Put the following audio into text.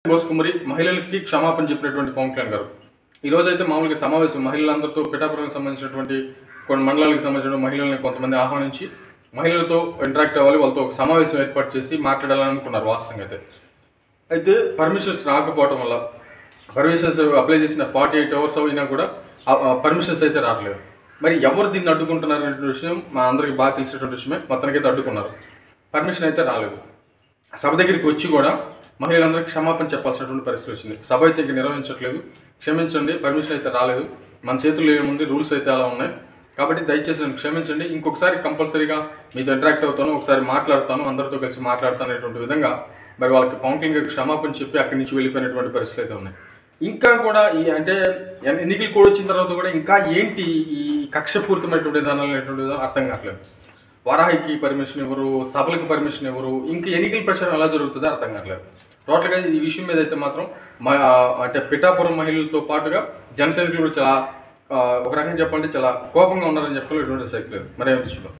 బోస్ కుమారి మహిళలకి క్షమాపణ చెప్పినటువంటి పవన్ కళ్యాణ్ గారు ఈ రోజు అయితే మామూలుగా సమావేశం మహిళలందరితో పిఠాపురానికి సంబంధించినటువంటి కొన్ని మండలాలకు సంబంధించిన మహిళల్ని కొంతమంది ఆహ్వానించి మహిళలతో ఇంటరాక్ట్ అవ్వాలి వాళ్ళతో ఒక సమావేశం ఏర్పాటు చేసి మాట్లాడాలని అనుకున్నారు వాస్తవంగా అయితే అయితే పర్మిషన్స్ రాకపోవడం వల్ల పర్మిషన్స్ అప్లై చేసిన ఫార్టీ ఎయిట్ అవర్స్ అయినా కూడా పర్మిషన్స్ అయితే రావట్లేదు మరి ఎవరు దీన్ని అడ్డుకుంటున్నారు అనే విషయం మా అందరికి బాగా తెలిసినటువంటి విషయమే మొత్తానికైతే అడ్డుకున్నారు పర్మిషన్ అయితే రాలేదు సభ దగ్గరికి వచ్చి కూడా మహిళలందరికీ క్షమాపణ చెప్పాల్సినటువంటి పరిస్థితి వచ్చింది సభ అయితే ఇంక నిర్వహించట్లేదు క్షమించండి పర్మిషన్ అయితే రాలేదు మన చేతుల్లో ఏముంది రూల్స్ అయితే అలా ఉన్నాయి కాబట్టి దయచేసి నన్ను క్షమించండి ఇంకొకసారి కంపల్సరీగా మీతో ఇంటరాక్ట్ అవుతాను ఒకసారి మాట్లాడతాను అందరితో కలిసి మాట్లాడతాను అనేటువంటి విధంగా మరి వాళ్ళకి పవన్ కళ్యాణ్ గారికి క్షమాపణ చెప్పి అక్కడి నుంచి వెళ్ళిపోయినటువంటి పరిస్థితులు అయితే ఉన్నాయి ఇంకా కూడా ఈ అంటే ఎన్- ఎన్నికలు కూడా వచ్చిన తర్వాత కూడా ఇంకా ఏంటి ఈ కక్షపూరితమైనటువంటి విధానాలు అనేటువంటి విధానం అర్థం కావట్లేదు వారాహికి పర్మిషన్ ఎవరు సభలకు పర్మిషన్ ఎవరు ఇంకా ఎన్నికల ప్రచారం ఎలా జరుగుతుందో అర్థం కావట్లేదు టోటల్గా ఈ విషయం మీద అయితే మాత్రం మా అంటే పిఠాపురం మహిళలతో పాటుగా జనసైనికులు కూడా చాలా ఆ, ఒక రకంగా చెప్పాలంటే చాలా కోపంగా ఉన్నారని చెప్పలేదు ఎటువంటి శక్తి లేదు మరే విషయంలో